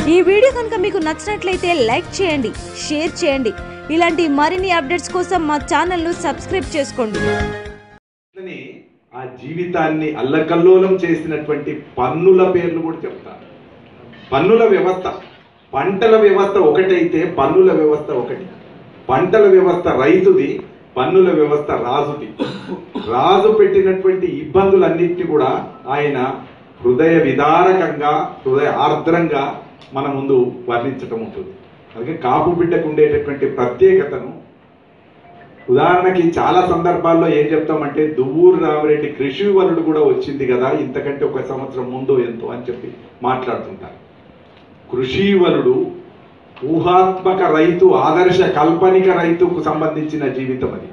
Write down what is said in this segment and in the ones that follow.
ఈ వీడియో కనుక మీకు నచ్చినట్లయితే లైక్ చేయండి షేర్ చేయండి ఇలాంటి మరిన్ని అప్డేట్స్ కోసం మా ఛానల్ను సబ్స్క్రైబ్ చేసుకోండి అని ఆ జీవితాన్ని అల్లకల్లోలం చేసినటువంటి పన్నుల పేర్లు కూడా చెప్తారు పన్నుల వ్యవస్థ పంటల వ్యవస్థ ఒకటైతే పన్నుల వ్యవస్థ ఒకటి పంటల వ్యవస్థ రైతుది పన్నుల వ్యవస్థ రాజుది రాజు పెట్టినటువంటి ఇబ్బందులన్నింటినీ కూడా ఆయన హృదయ విదారకంగా హృదయ ఆర్ద్రంగా మన ముందు వర్ణించటం ఉంటుంది అందుకే కాపు బిడ్డకు ఉండేటటువంటి ప్రత్యేకతను ఉదాహరణకి చాలా సందర్భాల్లో ఏం చెప్తామంటే దువ్వూరు రామరెడ్డి కృషి వరుడు కూడా వచ్చింది కదా ఇంతకంటే ఒక సంవత్సరం ముందు ఎంతో అని చెప్పి మాట్లాడుతుంటారు కృషివలుడు ఊహాత్మక రైతు ఆదర్శ కల్పనిక రైతుకు సంబంధించిన జీవితం అది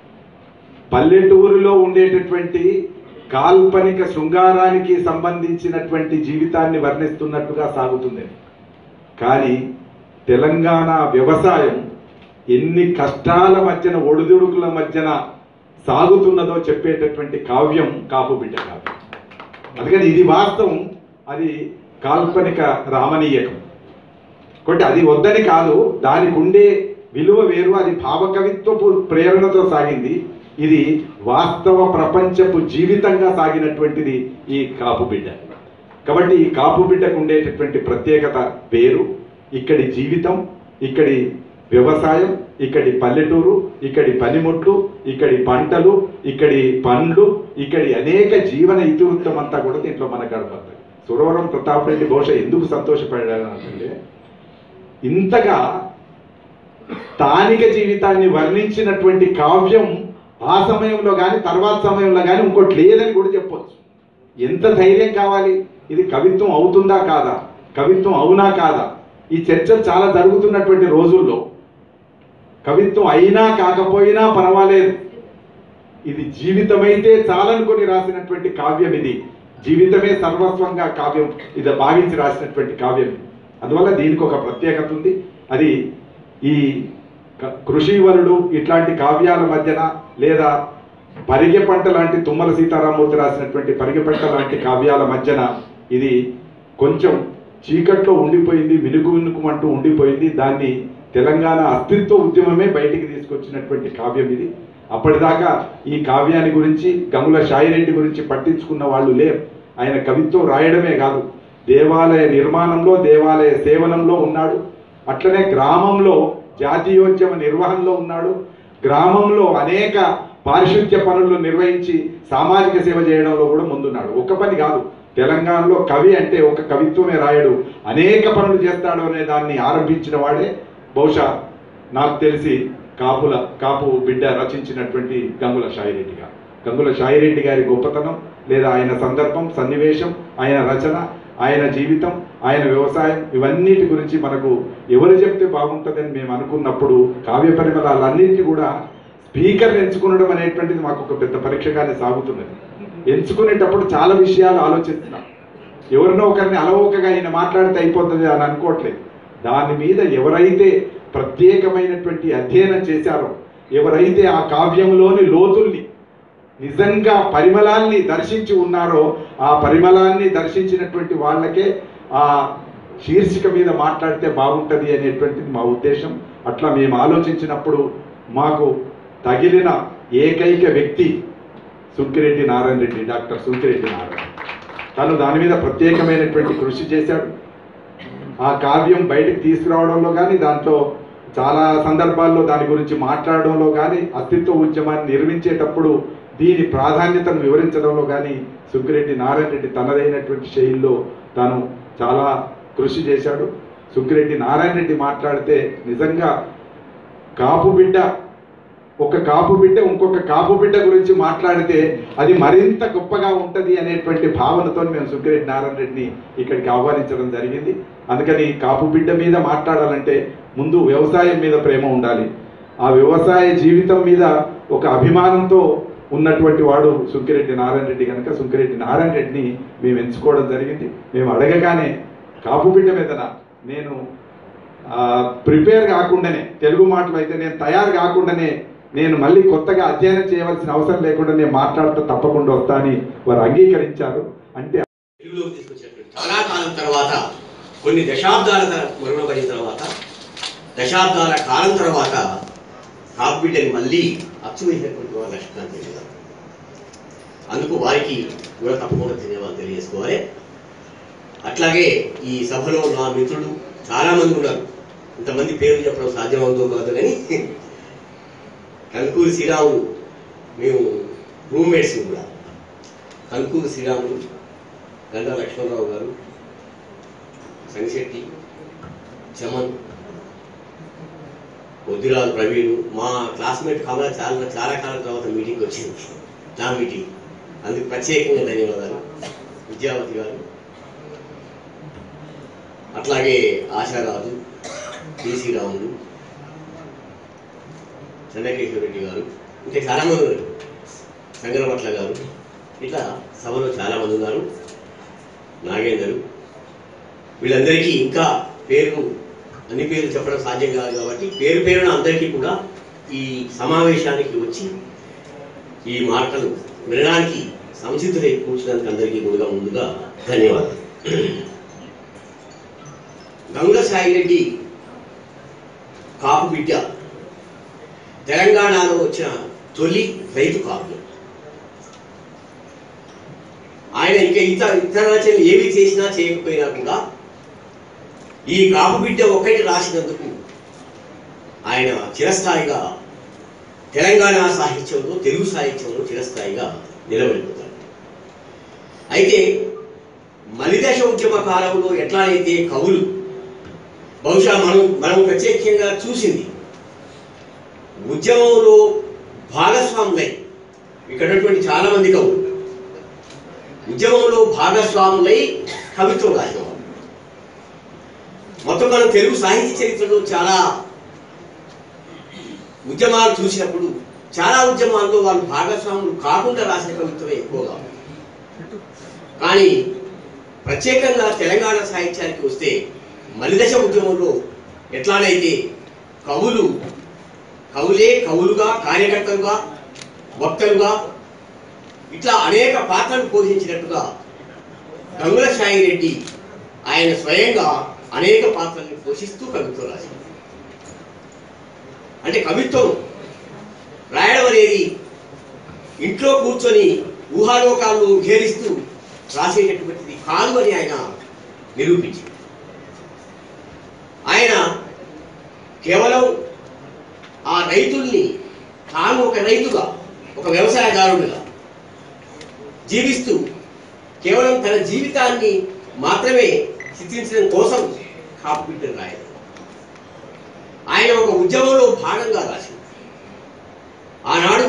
పల్లెటూరులో ఉండేటటువంటి కాల్పనిక శృంగారానికి సంబంధించినటువంటి జీవితాన్ని వర్ణిస్తున్నట్టుగా సాగుతుంది కానీ తెలంగాణ వ్యవసాయం ఎన్ని కష్టాల మధ్యన ఒడిదుడుకుల మధ్యన సాగుతున్నదో చెప్పేటటువంటి కావ్యం కాపు బిడ్డ కావ్యం అందుకని ఇది వాస్తవం అది కాల్పనిక రామణీయకం కాబట్టి అది వద్దని కాదు దానికి ఉండే విలువ వేరు అది భావకవిత్వపు ప్రేరణతో సాగింది ఇది వాస్తవ ప్రపంచపు జీవితంగా సాగినటువంటిది ఈ కాపు బిడ్డ కాబట్టి ఈ కాపు బిడ్డకు ఉండేటటువంటి ప్రత్యేకత పేరు ఇక్కడి జీవితం ఇక్కడి వ్యవసాయం ఇక్కడి పల్లెటూరు ఇక్కడి పనిముట్లు ఇక్కడి పంటలు ఇక్కడి పండ్లు ఇక్కడి అనేక జీవన ఇతివృత్తం అంతా కూడా దీంట్లో మనకు గడపడుతుంది సురవరం ప్రతాప్ రెడ్డి బహుశా ఎందుకు సంతోషపడాడు అంటే ఇంతగా స్థానిక జీవితాన్ని వర్ణించినటువంటి కావ్యం ఆ సమయంలో కానీ తర్వాత సమయంలో కానీ ఇంకోటి లేదని కూడా చెప్పొచ్చు ఎంత ధైర్యం కావాలి ఇది కవిత్వం అవుతుందా కాదా కవిత్వం అవునా కాదా ఈ చర్చలు చాలా జరుగుతున్నటువంటి రోజుల్లో కవిత్వం అయినా కాకపోయినా పర్వాలేదు ఇది జీవితమైతే చాలనుకొని రాసినటువంటి కావ్యం ఇది జీవితమే సర్వస్వంగా కావ్యం ఇది భావించి రాసినటువంటి కావ్యం ఇది. అందువల్ల దీనికి ఒక ప్రత్యేకత ఉంది అది ఈ క- కృషివరుడు ఇట్లాంటి కావ్యాల మధ్యన లేదా పరిగె పంట లాంటి తుమ్మల సీతారామూర్తి రాసినటువంటి పరిగె పంట లాంటి కావ్యాల మధ్యన ఇది కొంచెం చీకట్లో ఉండిపోయింది మినుకు మినుకుమంటూ ఉండిపోయింది దాన్ని తెలంగాణ అస్తిత్వ ఉద్యమమే బయటికి తీసుకొచ్చినటువంటి కావ్యం ఇది అప్పటిదాకా ఈ కావ్యాన్ని గురించి గముల షాయిరెడ్డి గురించి పట్టించుకున్న వాళ్ళు లేరు ఆయన కవిత్వం రాయడమే కాదు దేవాలయ నిర్మాణంలో దేవాలయ సేవనంలో ఉన్నాడు అట్లనే గ్రామంలో జాతీయోద్యమ నిర్వహణలో ఉన్నాడు గ్రామంలో అనేక పారిశుద్ధ్య పనులు నిర్వహించి సామాజిక సేవ చేయడంలో కూడా ముందున్నాడు ఒక్క పని కాదు తెలంగాణలో కవి అంటే ఒక కవిత్వమే రాయడు అనేక పనులు చేస్తాడు అనే దాన్ని ఆరంభించిన వాడే బహుశా నాకు తెలిసి కాపుల కాపు బిడ్డ రచించినటువంటి గంగుల షాయిరెడ్డి గారు గంగుల షాయిరెడ్డి గారి గొప్పతనం లేదా ఆయన సందర్భం సన్నివేశం ఆయన రచన ఆయన జీవితం ఆయన వ్యవసాయం ఇవన్నిటి గురించి మనకు ఎవరు చెప్తే బాగుంటుందని మేము అనుకున్నప్పుడు కావ్య పరిమళాలన్నింటినీ కూడా స్పీకర్ ఎంచుకునడం అనేటువంటిది మాకు ఒక పెద్ద పరీక్షగానే సాగుతున్నది ఎంచుకునేటప్పుడు చాలా విషయాలు ఆలోచిస్తున్నాం ఎవరినో ఒకరిని అలవోకగా ఆయన మాట్లాడితే అయిపోతుంది అని అనుకోవట్లేదు దాని మీద ఎవరైతే ప్రత్యేకమైనటువంటి అధ్యయనం చేశారో ఎవరైతే ఆ కావ్యంలోని లోతుల్ని నిజంగా పరిమళాన్ని దర్శించి ఉన్నారో ఆ పరిమళాన్ని దర్శించినటువంటి వాళ్ళకే ఆ శీర్షిక మీద మాట్లాడితే బాగుంటుంది అనేటువంటిది మా ఉద్దేశం అట్లా మేము ఆలోచించినప్పుడు మాకు తగిలిన ఏకైక వ్యక్తి సుంకిరెడ్డి నారాయణ రెడ్డి డాక్టర్ సుంకిరెడ్డి నారాయణ తను దాని మీద ప్రత్యేకమైనటువంటి కృషి చేశాడు ఆ కావ్యం బయటకు తీసుకురావడంలో కానీ దాంట్లో చాలా సందర్భాల్లో దాని గురించి మాట్లాడడంలో కానీ అస్తిత్వ ఉద్యమాన్ని నిర్మించేటప్పుడు దీని ప్రాధాన్యతను వివరించడంలో కానీ సుగ్గిరెడ్డి నారాయణ రెడ్డి తనదైనటువంటి శైలిలో తాను చాలా కృషి చేశాడు సుగ్గిరెడ్డి నారాయణ రెడ్డి మాట్లాడితే నిజంగా కాపు బిడ్డ ఒక కాపు బిడ్డ ఇంకొక కాపు బిడ్డ గురించి మాట్లాడితే అది మరింత గొప్పగా ఉంటది అనేటువంటి భావనతో మేము సుగ్గిరెడ్డి నారాయణ రెడ్డిని ఇక్కడికి ఆహ్వానించడం జరిగింది అందుకని కాపు బిడ్డ మీద మాట్లాడాలంటే ముందు వ్యవసాయం మీద ప్రేమ ఉండాలి ఆ వ్యవసాయ జీవితం మీద ఒక అభిమానంతో ఉన్నటువంటి వాడు సుంకిరెడ్డి నారాయణ రెడ్డి కనుక సుంకిరెడ్డి నారాయణ రెడ్డిని మేము ఎంచుకోవడం జరిగింది మేము అడగగానే కాపు బిడ్డ మీదన నేను ప్రిపేర్ కాకుండానే తెలుగు మాటలు అయితే నేను తయారు కాకుండానే నేను మళ్ళీ కొత్తగా అధ్యయనం చేయవలసిన అవసరం లేకుండా నేను మాట్లాడుతూ తప్పకుండా వస్తా అని వారు అంగీకరించారు అంటే తెలుగులోకి తీసుకొచ్చినటువంటి చాలా కాలం తర్వాత కొన్ని దశాబ్దాల తర- మరుగునపడిన తర్వాత దశాబ్దాల కాలం తర్వాత కాపు బిడ్డని మళ్ళీ అచ్చు వేసినటువంటి వారు లక్ష్మీకాంత్ రెడ్డి గారు అందుకు వారికి కూడా తప్పకుండా ధన్యవాదాలు తెలియజేసుకోవాలి అట్లాగే ఈ సభలో నా మిత్రులు చాలా మంది ఉన్నారు ఇంతమంది పేర్లు చెప్పడం సాధ్యమవుతుందో కాదు కానీ కంకూరి శ్రీరాములు మేము రూమ్మేట్స్ కూడా కంకూరి శ్రీరాములు గంటా లక్ష్మణరావు గారు సంగిశెట్టి చమన్ వద్దిరాజు ప్రవీణ్ మా క్లాస్మేట్ కమల చాలా చాలా కాలం తర్వాత మీటింగ్ వచ్చింది నా మీటింగ్ అందుకు ప్రత్యేకంగా ధన్యవాదాలు విద్యావతి గారు అట్లాగే ఆశారాజు టీసీ రాములు చెన్నకేశ్వర రెడ్డి గారు ఇంకా చాలా మంది ఉన్నారు సంగరపట్ల గారు ఇట్లా సభలో చాలా మంది ఉన్నారు నాగేందరు వీళ్ళందరికీ ఇంకా పేరు అన్ని పేర్లు చెప్పడం సాధ్యం కాదు కాబట్టి పేరు పేరున అందరికీ కూడా ఈ సమావేశానికి వచ్చి ఈ మాటలు వినడానికి సంసిద్ధులై కూర్చున్నందుకు అందరికీ కూడా ముందుగా ధన్యవాదాలు గంగుల సాయిరెడ్డి కాపు బిడ్డ తెలంగాణలో వచ్చిన తొలి రైతు కాపు ఆయన ఇంకా ఇతర ఇతర రచనలు ఏవి చేసినా చేయకపోయినా కూడా ఈ కాపు బిడ్డ ఒక్కటి రాసినందుకు ఆయన చిరస్థాయిగా తెలంగాణ సాహిత్యంలో తెలుగు సాహిత్యంలో చిరస్థాయిగా నిలబడిపోతాడు అయితే మలిదశ ఉద్యమ కాలంలో ఎట్లానైతే కవులు బహుశా మనం మనం ప్రత్యేకంగా చూసింది ఉద్యమంలో భాగస్వాములై ఇక్కడ ఉన్నటువంటి చాలా మంది కవులు ఉద్యమంలో భాగస్వాములై కవిత్వం రాసినవారు మొత్తం మనం తెలుగు సాహిత్య చరిత్రలో చాలా ఉద్యమాలు చూసినప్పుడు చాలా ఉద్యమాల్లో వాళ్ళు భాగస్వాములు కాకుండా రాసిన కవిత్వమే ఎక్కువగా ఉంది. కానీ ప్రత్యేకంగా తెలంగాణ సాహిత్యానికి వస్తే మలిదశ ఉద్యమంలో ఎట్లానైతే కవులు కవులే కవులుగా కార్యకర్తలుగా వక్తలుగా ఇట్లా అనేక పాత్రలు పోషించినట్టుగా గంగుల సాయిరెడ్డి ఆయన స్వయంగా అనేక పాత్రల్ని పోషిస్తూ కవిత్వం రాశారు అంటే కవిత్వం రాయడం అనేది ఇంట్లో కూర్చొని ఊహాలోకాలను ఘేరిస్తూ రాసేటటువంటిది కాదు అని ఆయన నిరూపించారు ఆయన కేవలం ఆ రైతుల్ని తాను ఒక రైతుగా ఒక వ్యవసాయదారుడిగా జీవిస్తూ కేవలం తన జీవితాన్ని మాత్రమే చిత్రించడం కోసం కాపు బిడ్డను రాయడం ఆయన ఒక ఉద్యమంలో భాగంగా రాసింది ఆనాడు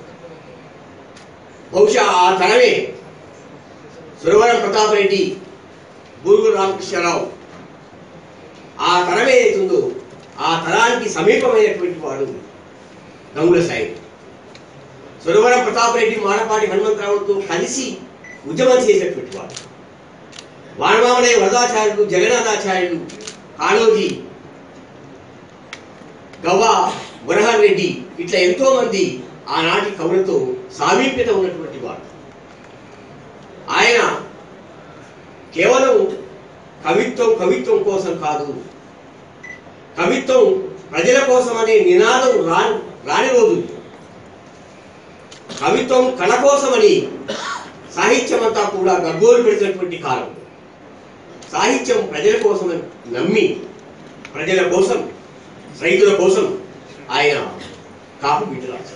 బహుశా ఆ తరమే సురవరం ప్రతాప్ రెడ్డి బూరుగురు రామకృష్ణారావు ఆ తరం ఏదైతుందో ఆ తరానికి సమీపమైనటువంటి వాడు గంగుల సాయి సురవరం ప్రతాప్ రెడ్డి మాడపాటి హనుమంతరావుతో కలిసి ఉద్యమం చేసినటువంటి వాడు వానమామలయ్య వరదాచార్యులు జగన్నాథాచార్యులు కాళోజీ గవ్వ గురహర్ రెడ్డి ఇట్లా ఎంతో మంది ఆనాటి కవులతో సామీప్యత ఉన్నటువంటి వాడు ఆయన కేవలం కవిత్వం కవిత్వం కోసం కాదు కవిత్వం ప్రజల కోసం అనే నినాదం రాని రాని రోజు కవిత్వం కళ కోసమని సాహిత్యం అంతా కూడా గగ్గోలు పెడుతున్నటువంటి కాలం సాహిత్యం ప్రజల కోసమని నమ్మి ప్రజల కోసం రైతుల కోసం ఆయన కాపు బిడ్డ రాశారు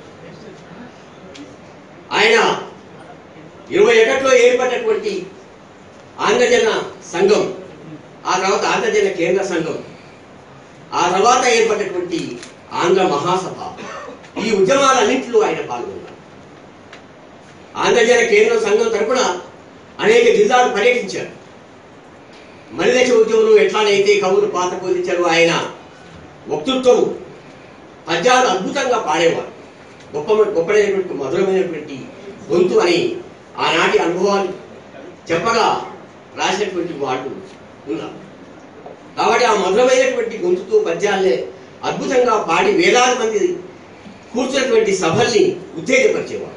ఆయన ఇరవై ఒకటిలో ఏర్పడినటువంటి ఆంధ్రజన సంఘం ఆ తర్వాత ఆంధ్రజన కేంద్ర సంఘం ఆ తర్వాత ఏర్పడినటువంటి ఆంధ్ర మహాసభ ఈ ఉద్యమాలన్నింటిలో ఆయన పాల్గొన్నారు ఆంధ్రజన కేంద్ర సంఘం తరపున అనేక జిల్లాలు పర్యటించారు మలిదశ ఉద్యమంలో ఎట్లానైతే కవులు పాత్ర పోషించారు ఆయన వక్తృత్వం పద్యాలు అద్భుతంగా పాడేవారు గొప్ప గొప్పదైనటువంటి మధురమైనటువంటి గొంతు అని ఆనాటి అనుభవాలు చెప్పగా రాసినటువంటి వాళ్ళు ఉన్నారు కాబట్టి ఆ మధురమైనటువంటి గొంతుతో పద్యాలనే అద్భుతంగా పాడి వేలాది మంది కూర్చున్నటువంటి సభల్ని ఉత్తేజపరిచేవాడు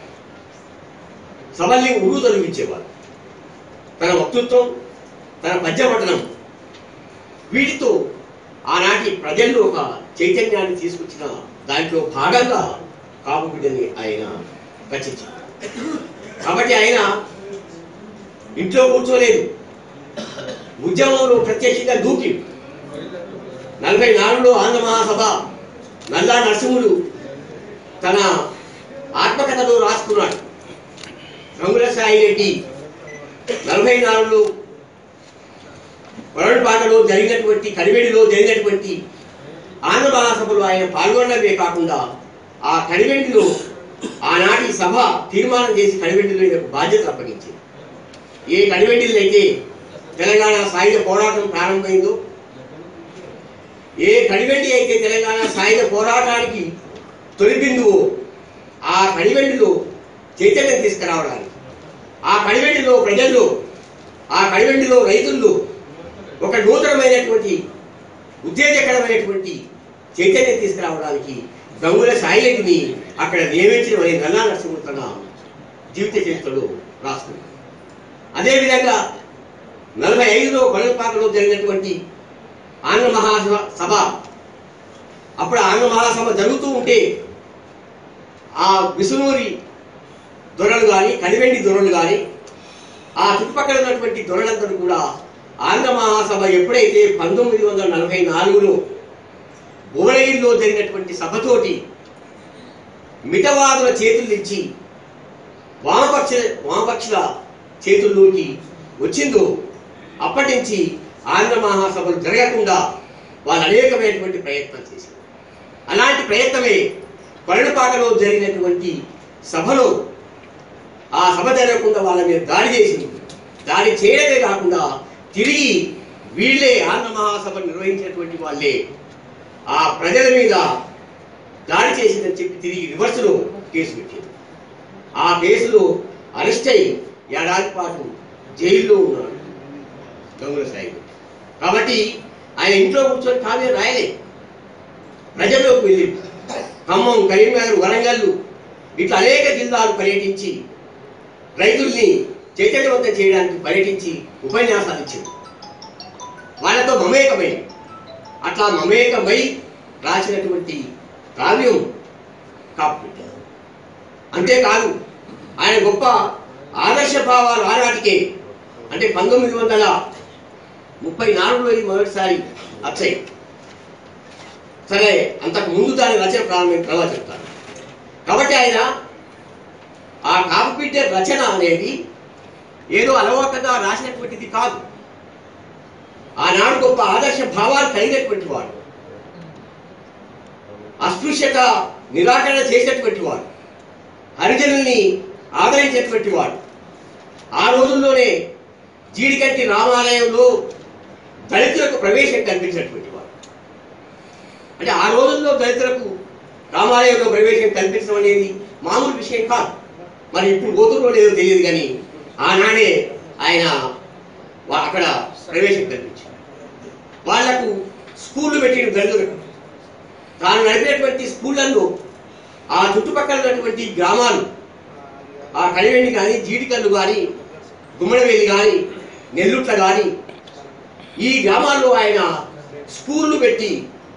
సభల్ని ఉరు తొలగించేవాడు తన వక్తృత్వం తన పద్య పఠనం వీటితో ఆనాటి ప్రజల్లో ఒక చైతన్యాన్ని తీసుకొచ్చిన దాంట్లో భాగంగా కాపు బిడ్డని ఆయన రచించారు కాబట్టి ఆయన ఇంట్లో కూర్చోలేదు ఉద్యమంలో ప్రత్యక్షంగా దూకి నలభై నాలుగులో ఆంధ్ర మహాసభ నల్లా నరసింహుడు తన ఆత్మకథలో రాసుకున్నాడు రంగుల సాయి రెడ్డి నలభై నాలుగులో వరల్పాటలో జరిగినటువంటి కడివెడిలో జరిగినటువంటి ఆంధ్ర మహాసభలో ఆయన పాల్గొనడమే కాకుండా ఆ కడివెండిలో ఆనాటి సభ తీర్మానం చేసి కడివెండిలో ఈయనకు బాధ్యత అప్పగించింది ఏ కడివెండిలో అయితే తెలంగాణ సాయుధ పోరాటం ప్రారంభమైందో ఏ కడివెండి అయితే తెలంగాణ సాయుధ పోరాటానికి తొలి బిందువు ఆ కడివెండిలో చైతన్యం తీసుకురావడానికి ఆ కడివెండిలో ప్రజల్లో ఆ కడివెండిలో రైతుల్లో ఒక నూతనమైనటువంటి ఉత్తేజకరమైనటువంటి చైతన్యం తీసుకురావడానికి గంగుల సాయిరెడ్డిని అక్కడ నియమించిన వారి నల్లా నరసింహుడు తన జీవిత చరిత్రలో రాస్తుంది అదేవిధంగా నలభై ఐదులో కొలపాకలో జరిగినటువంటి ఆంధ్ర మహాసభ సభ అప్పుడు ఆంధ్ర మహాసభ జరుగుతూ ఉంటే ఆ విసునూరి దొరలు కానీ కనివెండి దొరలు కానీ ఆ చుట్టుపక్కల ఉన్నటువంటి దొరలందరూ కూడా ఆంధ్ర మహాసభ ఎప్పుడైతే పంతొమ్మిది వందల నలభై నాలుగులో భువనగిరిలో జరిగినటువంటి సభతోటి మితవాదుల చేతులు ఇచ్చి వామపక్ష వామపక్షుల చేతుల్లోకి వచ్చిందో అప్పటి నుంచి ఆంధ్ర మహాసభలు జరగకుండా వాళ్ళు అనేకమైనటువంటి ప్రయత్నం చేశారు అలాంటి ప్రయత్నమే కొరడపాకలో జరిగినటువంటి సభలో ఆ సభ జరగకుండా వాళ్ళ మీద దాడి చేసింది దాడి చేయడమే కాకుండా తిరిగి వీళ్ళే ఆంధ్ర మహాసభ నిర్వహించినటువంటి వాళ్ళే ఆ ప్రజల మీద దాడి చేసిందని చెప్పి తిరిగి రివర్స్లో కేసు పెట్టారు ఆ కేసులో అరెస్ట్ అయి ఏడాది పాటు జైల్లో ఉన్నాడు గంగుల సాయి కాబట్టి ఆయన ఇంట్లో కూర్చొని కావ్యం రాయలే ప్రజల్లోకి వెళ్ళి ఖమ్మం కరీంనగర్ వరంగల్ ఇట్లా అనేక జిల్లాలు పర్యటించి రైతుల్ని చైతన్యవంతం చేయడానికి పర్యటించి ఉపన్యాసాలు ఇచ్చింది వాళ్ళతో మమేకమై అట్లా మమేకమై రాసినటువంటి కావ్యం కాపుపెట్టారు అంతేకాదు ఆయన గొప్ప ఆదర్శ భావాలు ఆనాటికే అంటే పంతొమ్మిది వందల ముప్పై నాలుగులో ఇది మొదటిసారి వచ్చాయి సరే అంతకు ముందు దాని రచన ప్రారంభం తర్వాత చెప్తాను కాబట్టి ఆయన ఆ కాపుపిట్ట రచన అనేది ఏదో అలవాటుగా రాసినటువంటిది కాదు ఆనాడు గొప్ప ఆదర్శ భావాలు కలిగినటువంటి వాడు అస్పృశ్యత నిరాకరణ చేసినటువంటి వాడు హరిజనుల్ని ఆదరించేటువంటి వాడు ఆ రోజుల్లోనే జీడికంటి రామాలయంలో దళితులకు ప్రవేశం కల్పించినటువంటి వాడు అంటే ఆ రోజుల్లో దళితులకు రామాలయంలో ప్రవేశం కల్పించడం అనేది మామూలు విషయం కాదు మరి ఇప్పుడు పోతుందో లేదో తెలియదు కానీ ఆనాడే ఆయన వా- అక్కడ ప్రవేశం కల్పించారు వాళ్లకు స్కూళ్ళు పెట్టిన దళితులకు తాను నడిపినటువంటి స్కూళ్ళల్లో ఆ చుట్టుపక్కల ఉన్నటువంటి గ్రామాలు ఆ కలివెండి కానీ జీడికల్లు కానీ గుమ్మడివెల్లి కానీ నెల్లుట్ల కానీ ఈ గ్రామాల్లో ఆయన స్కూళ్ళు పెట్టి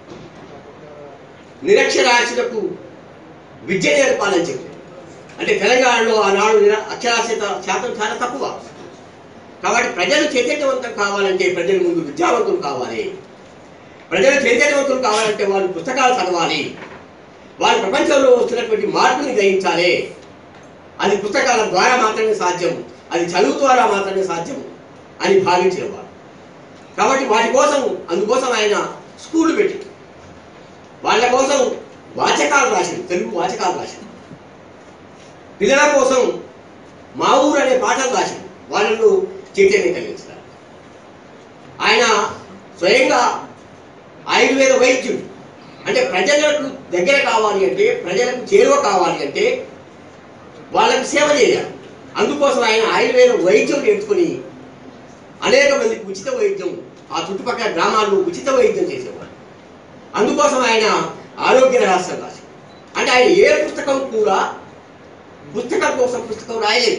నిరక్షరాస్యులకు విద్య నేర్పాలని చెప్పి అంటే తెలంగాణలో ఆనాడు నిర- అక్షరాస్యత శాతం చాలా తక్కువ కాబట్టి ప్రజలు చైతన్యవంతం కావాలంటే ప్రజల ముందు విద్యావంతులు కావాలి ప్రజలు చైతన్యవంతులు కావాలంటే వాళ్ళు పుస్తకాలు చదవాలి వాళ్ళు ప్రపంచంలో వస్తున్నటువంటి మార్పుని గ్రహించాలి అది పుస్తకాల ద్వారా మాత్రమే సాధ్యం అది చదువు ద్వారా మాత్రమే సాధ్యం అని భావించిన వారు కాబట్టి వాటి కోసం అందుకోసం ఆయన స్కూల్ పెట్టి వాళ్ళ కోసం వాచకాలు రాసింది తెలుగు వాచకాలు రాసింది పిల్లల కోసం మా ఊరు అనే పాటలు రాసింది వాళ్ళను చైతన్యం కలిగించారు ఆయన స్వయంగా ఆయుర్వేద వైద్యుడు అంటే ప్రజలకు దగ్గర కావాలి అంటే ప్రజలకు చేరువ కావాలి అంటే వాళ్ళకి సేవ చేయాలి అందుకోసం ఆయన ఆయుర్వేద వైద్యం నేర్చుకుని అనేక మందికి ఉచిత వైద్యం ఆ చుట్టుపక్కల గ్రామాల్లో ఉచిత వైద్యం చేసేవాడు అందుకోసం ఆయన ఆరోగ్య రహస్యం రాశారు అంటే ఆయన ఏ పుస్తకం కూడా పుస్తకం కోసం పుస్తకం రాయలేదు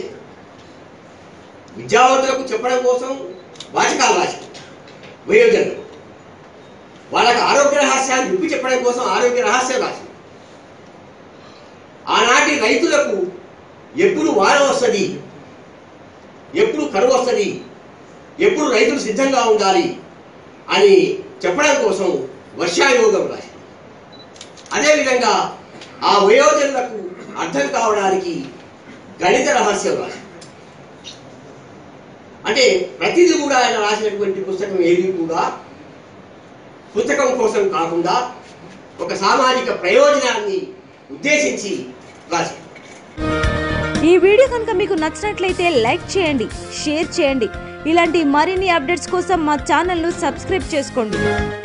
విద్యావంతులకు చెప్పడం కోసం వాచకాలు రాశారు వయోజనులు వాళ్ళకి ఆరోగ్య రహస్యాన్ని విప్పి చెప్పడం కోసం ఆరోగ్య రహస్యం రాసింది ఆనాటి రైతులకు ఎప్పుడు వాన వస్తుంది ఎప్పుడు కరువు వస్తుంది ఎప్పుడు రైతులు సిద్ధంగా ఉండాలి అని చెప్పడం కోసం వర్షాయోగం రాసింది అదేవిధంగా ఆ వయోజనులకు అర్థం కావడానికి గణిత రహస్యం రాసింది అంటే ప్రతిదీ కూడా ఆయన రాసినటువంటి పుస్తకం ఏది కూడా పుస్తకం కోసం కాకుండా ఒక సామాజిక ప్రయోజనాన్ని ఉద్దేశించి రాశారు ఈ వీడియో కనుక మీకు నచ్చినట్లయితే లైక్ చేయండి షేర్ చేయండి ఇలాంటి మరిన్ని అప్డేట్స్ కోసం మా ఛానల్ను సబ్స్క్రైబ్ చేసుకోండి